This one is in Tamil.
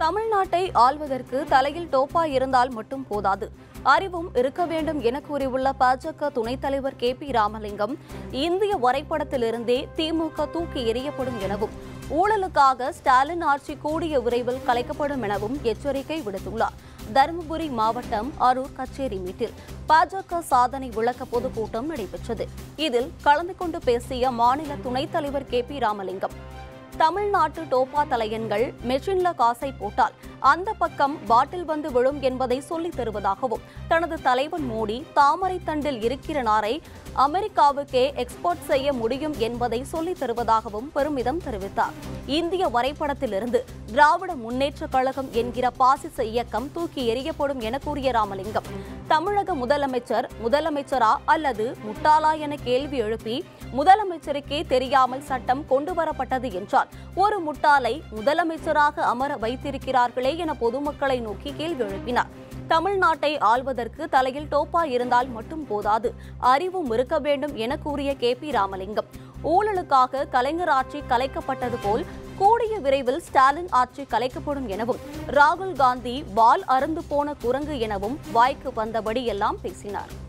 தமிழ்நாட்டை ஆள்வதற்கு தலையில் டோப்பா இருந்தால் மட்டும் போதாது அறிவும் இருக்க வேண்டும் என கூறியுள்ள பாஜக துணைத் தலைவர் கே பி ராமலிங்கம் இந்திய வரைபடத்திலிருந்தே திமுக தூக்கி எறியப்படும் எனவும் ஊழலுக்காக ஸ்டாலின் ஆட்சி கூடிய விரைவில் கலைக்கப்படும் எனவும் எச்சரிக்கை விடுத்துள்ளார் தருமபுரி மாவட்டம் அரூர் கச்சேரி மீட்டில் பாஜக சாதனை விளக்க பொதுக்கூட்டம் நடைபெற்றது இதில் கலந்து கொண்டு பேசிய மாநில துணைத் தலைவர் கே பி ராமலிங்கம் தமிழ்நாட்டு டோப்பா தலையன்கள் மெஷின்ல காசை போட்டால் அந்த பக்கம் பாட்டில் வந்து விழும் என்பதை சொல்லித் தருவதாகவும் தனது தலைவன் மோடி தாமரை தண்டில் இருக்கிற நாரை அமெரிக்காவுக்கே எக்ஸ்போர்ட் செய்ய முடியும் என்பதை சொல்லித் தருவதாகவும் பெருமிதம் தெரிவித்தார் இந்திய வரைபடத்திலிருந்து திராவிட முன்னேற்றக் கழகம் என்கிற பாசிச இயக்கம் தூக்கி எறியப்படும் என கூறிய ராமலிங்கம் தமிழக முதலமைச்சர் முதலமைச்சரா அல்லது முட்டாளா என கேள்வி எழுப்பி முதலமைச்சருக்கே தெரியாமல் சட்டம் கொண்டு வரப்பட்டது என்றால் ஒரு முட்டாளை முதலமைச்சராக அமர வைத்திருக்கிறார்களே என பொதுமக்களை நோக்கி கேள்வி எழுப்பினார் தமிழ்நாட்டை ஆள்வதற்கு தலையில் டோப்பா இருந்தால் மட்டும் போதாது அறிவும் இருக்க வேண்டும் என கூறிய கே பி ராமலிங்கம் ஊழலுக்காக கலைஞர் ஆட்சி கலைக்கப்பட்டது போல் கூடிய விரைவில் ஸ்டாலின் ஆட்சி கலைக்கப்படும் எனவும் ராகுல் காந்தி வால் அருந்து போன குரங்கு எனவும் வாய்க்கு வந்தபடி எல்லாம் பேசினார்